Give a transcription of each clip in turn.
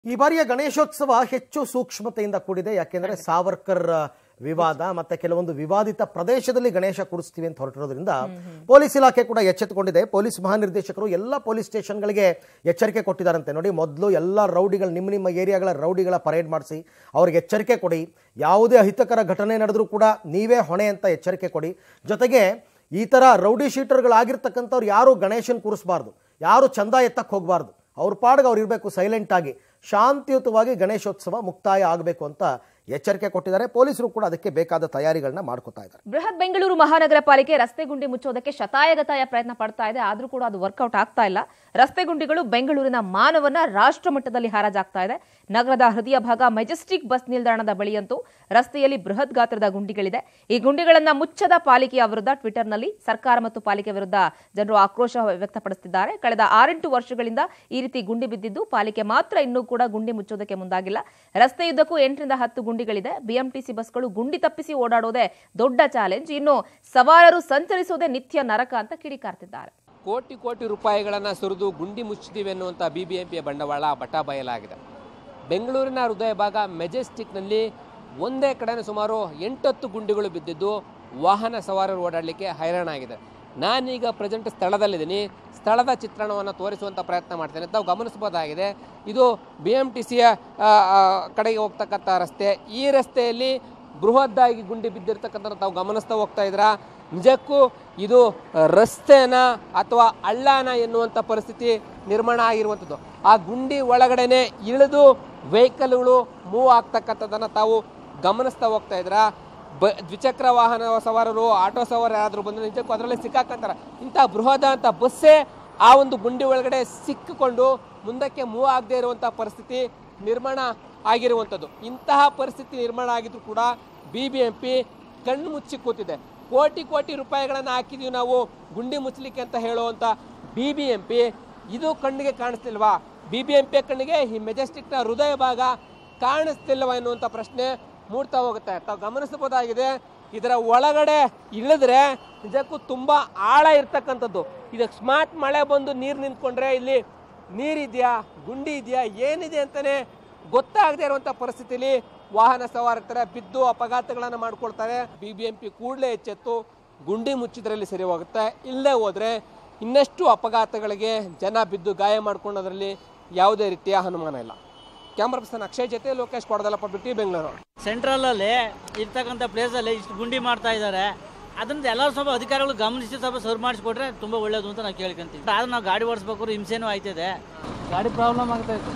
ಈ ಬಾರಿಯ ಗಣೇಶೋತ್ಸವ ಹೆಚ್ಚು ಸೂಕ್ಷ್ಮತೆಯಿಂದ ಕೂಡಿದೆ ಯಾಕೆಂದ್ರೆ ಸಾವರ್ಕರ್ ವಿವಾದ ಮತ್ತೆ ಕೆಲವೊಂದು ವಿವಾದಿತ ಪ್ರದೇಶದಲ್ಲಿ ಗಣೇಶ ಕೂರಿಸ್ತೀವಿ ಅಂತ ಹೊರಟಿರೋದ್ರಿಂದ ಪೊಲೀಸ್ ಇಲಾಖೆ ಕೂಡ ಎಚ್ಚೆತ್ತುಕೊಂಡಿದೆ ಪೊಲೀಸ್ ಮಹಾನಿರ್ದೇಶಕರು ಎಲ್ಲ ಪೊಲೀಸ್ ಸ್ಟೇಷನ್ಗಳಿಗೆ ಎಚ್ಚರಿಕೆ ಕೊಟ್ಟಿದ್ದಾರಂತೆ ನೋಡಿ ಮೊದಲು ಎಲ್ಲ ರೌಡಿಗಳು ನಿಮ್ಮ ನಿಮ್ಮ ಏರಿಯಾಗಳ ರೌಡಿಗಳ ಪರೇಡ್ ಮಾಡಿಸಿ ಅವ್ರಿಗೆ ಎಚ್ಚರಿಕೆ ಕೊಡಿ ಯಾವುದೇ ಅಹಿತಕರ ಘಟನೆ ನಡೆದರೂ ಕೂಡ ನೀವೇ ಹೊಣೆ ಅಂತ ಎಚ್ಚರಿಕೆ ಕೊಡಿ ಜೊತೆಗೆ ಈ ಥರ ರೌಡಿ ಶೀಟರ್ಗಳಾಗಿರ್ತಕ್ಕಂಥವ್ರು ಯಾರು ಗಣೇಶನ್ ಕೂರಿಸಬಾರ್ದು ಯಾರು ಚಂದ ಎತ್ತಕ್ಕೆ ಹೋಗಬಾರ್ದು ಅವ್ರ ಪಾಡ್ಗೆ ಅವ್ರು ಇರಬೇಕು ಸೈಲೆಂಟ್ ಆಗಿ ಶಾಂತಿಯುತವಾಗಿ ಗಣೇಶೋತ್ಸವ ಮುಕ್ತಾಯ ಆಗಬೇಕು ಅಂತ ಎಚ್ಚರಿಕೆ ಕೊಟ್ಟಿದ್ದಾರೆ ಪೊಲೀಸರು ಕೂಡ ಅದಕ್ಕೆ ಬೇಕಾದ ತಯಾರಿಗಳನ್ನ ಮಾಡ್ಕೋತಾ ಇದ್ದಾರೆ ಬೃಹತ್ ಬೆಂಗಳೂರು ಮಹಾನಗರ ಪಾಲಿಕೆ ರಸ್ತೆ ಗುಂಡಿ ಮುಚ್ಚೋದಕ್ಕೆ ಶತಾಯಗತಾಯ ಪ್ರಯತ್ನ ಪಡ್ತಾ ಇದೆ ಆದ್ರೂ ಕೂಡ ಅದು ವರ್ಕೌಟ್ ಆಗ್ತಾ ಇಲ್ಲ ರಸ್ತೆ ಗುಂಡಿಗಳು ಬೆಂಗಳೂರಿನ ಮಾನವನ ರಾಷ್ಟ್ರ ಮಟ್ಟದಲ್ಲಿ ಹರಾಜಾಗ್ತಾ ಇದೆ ನಗರದ ಹೃದಯ ಭಾಗ ಮೆಜೆಸ್ಟಿಕ್ ಬಸ್ ನಿಲ್ದಾಣದ ಬಳಿಯಂತೂ ರಸ್ತೆಯಲ್ಲಿ ಬೃಹತ್ ಗಾತ್ರದ ಗುಂಡಿಗಳಿದೆ ಈ ಗುಂಡಿಗಳನ್ನ ಮುಚ್ಚದ ಪಾಲಿಕೆಯ ವಿರುದ್ಧ ಟ್ವಿಟರ್ನಲ್ಲಿ ಸರ್ಕಾರ ಮತ್ತು ಪಾಲಿಕೆ ವಿರುದ್ಧ ಜನರು ಆಕ್ರೋಶ ವ್ಯಕ್ತಪಡಿಸುತ್ತಿದ್ದಾರೆ ಕಳೆದ ಆರೆಂಟು ವರ್ಷಗಳಿಂದ ಈ ರೀತಿ ಗುಂಡಿ ಬಿದ್ದಿದ್ದು ಪಾಲಿಕೆ ಮಾತ್ರ ಇನ್ನೂ ಕೂಡ ಗುಂಡಿ ಮುಚ್ಚೋದಕ್ಕೆ ಮುಂದಾಗಿಲ್ಲ ರಸ್ತೆಯುದ್ದಕ್ಕೂ ಎಂಟರಿಂದ ಹತ್ತು ಗುಂಡಿಗಳಿದೆ ಬಿಎಂಟಿಸಿ ಬಸ್ಗಳು ಗುಂಡಿ ತಪ್ಪಿಸಿ ಓಡಾಡೋದೇ ದೊಡ್ಡ ಚಾಲೆಂಜ್ ಇನ್ನು ಸವಾರರು ಸಂಚರಿಸೋದೇ ನಿತ್ಯ ನರಕ ಅಂತ ಕಿಡಿಕಾರ್ತಿದ್ದಾರೆ ಕೋಟಿ ಕೋಟಿ ರೂಪಾಯಿಗಳನ್ನು ಸುರಿದು ಗುಂಡಿ ಮುಚ್ಚಿದ್ದೀವಿ ಎನ್ನುವಂಥ ಬಿ ಬಿ ಎಂ ಪಿಯ ಬಂಡವಾಳ ಬಟ ಬಯಲಾಗಿದೆ ಬೆಂಗಳೂರಿನ ಹೃದಯ ಭಾಗ ಮೆಜೆಸ್ಟಿಕ್ನಲ್ಲಿ ಒಂದೇ ಕಡೆ ಸುಮಾರು ಎಂಟತ್ತು ಗುಂಡಿಗಳು ಬಿದ್ದಿದ್ದು ವಾಹನ ಸವಾರರು ಓಡಾಡಲಿಕ್ಕೆ ಹೈರಾಣಾಗಿದೆ ನಾನೀಗ ಪ್ರೆಸೆಂಟ್ ಸ್ಥಳದಲ್ಲಿದ್ದೀನಿ ಸ್ಥಳದ ಚಿತ್ರಣವನ್ನು ತೋರಿಸುವಂಥ ಪ್ರಯತ್ನ ಮಾಡ್ತೇನೆ ತಾವು ಗಮನಿಸಬಹುದಾಗಿದೆ ಇದು ಬಿ ಎಮ್ ಟಿ ಸಿಯ ಕಡೆಗೆ ಹೋಗ್ತಕ್ಕಂಥ ರಸ್ತೆ ಈ ರಸ್ತೆಯಲ್ಲಿ ಬೃಹದ್ದಾಗಿ ಗುಂಡಿ ಬಿದ್ದಿರ್ತಕ್ಕಂಥ ತಾವು ಗಮನಿಸ್ತಾ ಹೋಗ್ತಾ ಇದ್ದೀರಾ ನಿಜಕ್ಕೂ ಇದು ರಸ್ತೆನ ಅಥವಾ ಹಳ್ಳನ ಎನ್ನುವಂಥ ಪರಿಸ್ಥಿತಿ ನಿರ್ಮಾಣ ಆಗಿರುವಂಥದ್ದು ಆ ಗುಂಡಿ ಒಳಗಡೆನೆ ಇಳಿದು ವೆಹಿಕಲ್ಗಳು ಮೂವ್ ಆಗ್ತಕ್ಕಂಥದ್ದನ್ನು ತಾವು ಗಮನಿಸ್ತಾ ಹೋಗ್ತಾ ಇದ್ದೀರಾ ಬ ದ್ವಿಚಕ್ರ ವಾಹನ ಸವಾರರು ಆಟೋ ಸವಾರ ಯಾರಾದರೂ ಬಂದರೆ ನಿಜಕ್ಕೂ ಅದರಲ್ಲಿ ಸಿಕ್ಕಾಕಂತಾರೆ ಇಂಥ ಬೃಹದ ಅಂತ ಬಸ್ಸೇ ಆ ಒಂದು ಗುಂಡಿ ಒಳಗಡೆ ಸಿಕ್ಕಿಕೊಂಡು ಮುಂದಕ್ಕೆ ಮೂವ್ ಆಗದೆ ಇರುವಂಥ ಪರಿಸ್ಥಿತಿ ನಿರ್ಮಾಣ ಆಗಿರುವಂಥದ್ದು ಇಂತಹ ಪರಿಸ್ಥಿತಿ ನಿರ್ಮಾಣ ಆಗಿದ್ರು ಕೂಡ ಬಿ ಬಿ ಎಂ ಪಿ ಕಣ್ಣು ಮುಚ್ಚಿ ಕೂತಿದೆ ಕೋಟಿ ಕೋಟಿ ರೂಪಾಯಿಗಳನ್ನು ಹಾಕಿದೀವಿ ನಾವು ಗುಂಡಿ ಮುಚ್ಚಲಿಕ್ಕೆ ಅಂತ ಹೇಳುವಂಥ ಬಿ ಬಿ ಎಂ ಪಿ ಇದು ಕಣ್ಣಿಗೆ ಕಾಣಿಸ್ತಿಲ್ವಾ ಬಿ ಬಿ ಎಂ ಪಿ ಕಣ್ಣಿಗೆ ಈ ಮೆಜೆಸ್ಟಿಕ್ನ ಹೃದಯ ಭಾಗ ಕಾಣಿಸ್ತಿಲ್ವಾ ಎನ್ನುವಂಥ ಪ್ರಶ್ನೆ ಮೂಡ್ತಾ ಹೋಗುತ್ತೆ ತಾವು ಗಮನಿಸಬಹುದಾಗಿದೆ ಇದರ ಒಳಗಡೆ ಇಳಿದ್ರೆ ನಿಜಕ್ಕೂ ತುಂಬ ಆಳ ಇರ್ತಕ್ಕಂಥದ್ದು ಇದಕ್ಕೆ ಸ್ಮಾರ್ಟ್ ಮಳೆ ಬಂದು ನೀರು ನಿಂತ್ಕೊಂಡ್ರೆ ಇಲ್ಲಿ ನೀರಿದೆಯಾ ಗುಂಡಿ ಇದೆಯಾ ಏನಿದೆ ಅಂತಲೇ ಗೊತ್ತಾಗದೇ ಇರುವಂಥ ಪರಿಸ್ಥಿತಿಲಿ ವಾಹನ ಸವಾರತರ ಬಿದ್ದು ಅಪಘಾತಗಳನ್ನು ಮಾಡ್ಕೊಳ್ತಾರೆ ಬಿ ಬಿ ಎಂ ಪಿ ಕೂಡಲೇ ಎಚ್ಚೆತ್ತು ಗುಂಡಿ ಮುಚ್ಚಿದ್ರಲ್ಲಿ ಸರಿ ಹೋಗುತ್ತೆ ಇಲ್ಲದೆ ಹೋದರೆ ಇನ್ನಷ್ಟು ಅಪಘಾತಗಳಿಗೆ ಜನ ಬಿದ್ದು ಗಾಯ ಮಾಡ್ಕೊಳ್ಳೋದ್ರಲ್ಲಿ ಯಾವುದೇ ರೀತಿಯ ಅನುಮಾನ ಇಲ್ಲ ಕ್ಯಾಮ್ರಾ ಪರ್ಸನ್ ಅಕ್ಷಯ್ ಜೊತೆ ಲೋಕೇಶ್ ಕೊಡದಲ್ಲಪ್ಪ ಬಿಟ್ಟು ಬೆಂಗಳೂರು ಸೆಂಟ್ರಲಲ್ಲಿ ಇರ್ತಕ್ಕಂಥ ಪ್ಲೇಸಲ್ಲಿ ಇಷ್ಟು ಗುಂಡಿ ಮಾಡ್ತಾ ಇದ್ದಾರೆ ಅದನ್ನ ಎಲ್ಲರೂ ಸ್ವಲ್ಪ ಅಧಿಕಾರಿಗಳು ಗಮನಿಸಿ ಸ್ವಲ್ಪ ಸರ್ ಮಾಡಿಸ್ಕೊಟ್ರೆ ತುಂಬ ಒಳ್ಳೇದು ಅಂತ ನಾವು ಕೇಳ್ಕೊಂತೀವಿ ಆದ್ರೆ ನಾವು ಗಾಡಿ ಓಡಿಸ್ಬೇಕಾದ್ರೆ ಹಿಂಸೆನೂ ಆಯ್ತದೆ ಗಾಡಿ ಪ್ರಾಬ್ಲಮ್ ಆಗ್ತಾ ಇತ್ತು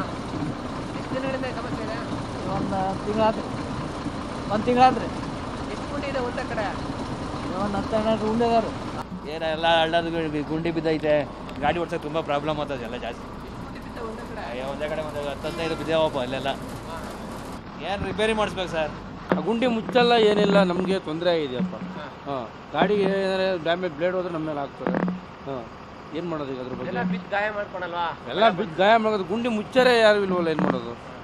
ಒಂದು ತಿಂಗಳಾದ್ರೆ ಒಂದು ತಿಂಗಳಾದ್ರೆ ಒಂದೇ ಕಡೆ ಒಂದು ಹತ್ತು ಹನ್ನೆರಡು ಗುಂಡಿ ಅದಾರು ಏನೆಲ್ಲ ಹಳ್ಳದ ಗುಂಡಿ ಬಿದ್ದೈತೆ ಗಾಡಿ ಓಡ್ಸೋಕೆ ತುಂಬ ಪ್ರಾಬ್ಲಮ್ ಆಗ್ತದೆ ಎಲ್ಲ ಜಾಸ್ತಿ ಅಯ್ಯೋ, ಒಂದೇ ಕಡೆ ಒಂದು ಹತ್ತು ಹದಿನೈದು ಬಿದ್ದೇವಪ್ಪ ಅಲ್ಲೆಲ್ಲ ಏನು ರಿಪೇರಿ ಮಾಡಿಸ್ಬೇಕು ಸರ್ ಆ ಗುಂಡಿ ಮುಚ್ಚಲ್ಲ ಏನಿಲ್ಲ ನಮಗೆ ತೊಂದರೆ ಆಗಿದೆಯಪ್ಪ ಹಾಂ ಗಾಡಿಗೆ ಏನಾದ್ರೆ ಡ್ಯಾಮೇಜ್ ಬ್ಲೇಡ್ ಹೋದ್ರೆ ನಮ್ಮ ಮೇಲೆ ಆಗ್ತದೆ ಹಾಂ ಏನು ಮಾಡೋದು ಈಗ ಅದ್ರ ಬಗ್ಗೆ ಬಿದ್ದು ಗಾಯ ಮಾಡ್ಕೊಳಲ್ವಾ ಎಲ್ಲ ಬಿದ್ದು ಗಾಯ ಮಾಡೋದು ಗುಂಡಿ ಮುಚ್ಚರೇ ಯಾರು ಇಲ್ವಲ್ಲ ಏನು ಮಾಡೋದು